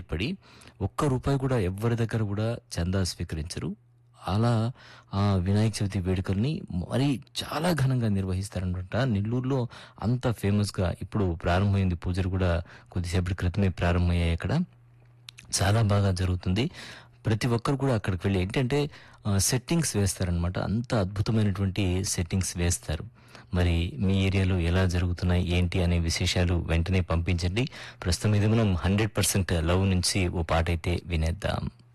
ఏర్పడి ఒక్క రూపాయి కూడా ఎవ్వరి దగ్గర కూడా చందా స్వీకరించరు అలా ఆ వినాయక చవితి వేడుకల్ని మరీ చాలా ఘనంగా నిర్వహిస్తారనమాట నెల్లూరులో అంత ఫేమస్ గా ఇప్పుడు ప్రారంభమైంది పూజలు కూడా కొద్దిసేపటి క్రితమే ప్రారంభమయ్యాయి అక్కడ చాలా బాగా జరుగుతుంది ప్రతి ఒక్కరు కూడా అక్కడికి వెళ్ళి ఏంటంటే సెట్టింగ్స్ వేస్తారనమాట అంత అద్భుతమైనటువంటి సెట్టింగ్స్ వేస్తారు మరి మీ ఏరియాలో ఎలా జరుగుతున్నాయి ఏంటి అనే విశేషాలు వెంటనే పంపించండి ప్రస్తుతం ఇది మనం హండ్రెడ్ పర్సెంట్ లవ్ నుంచి ఓ పాట అయితే వినేద్దాం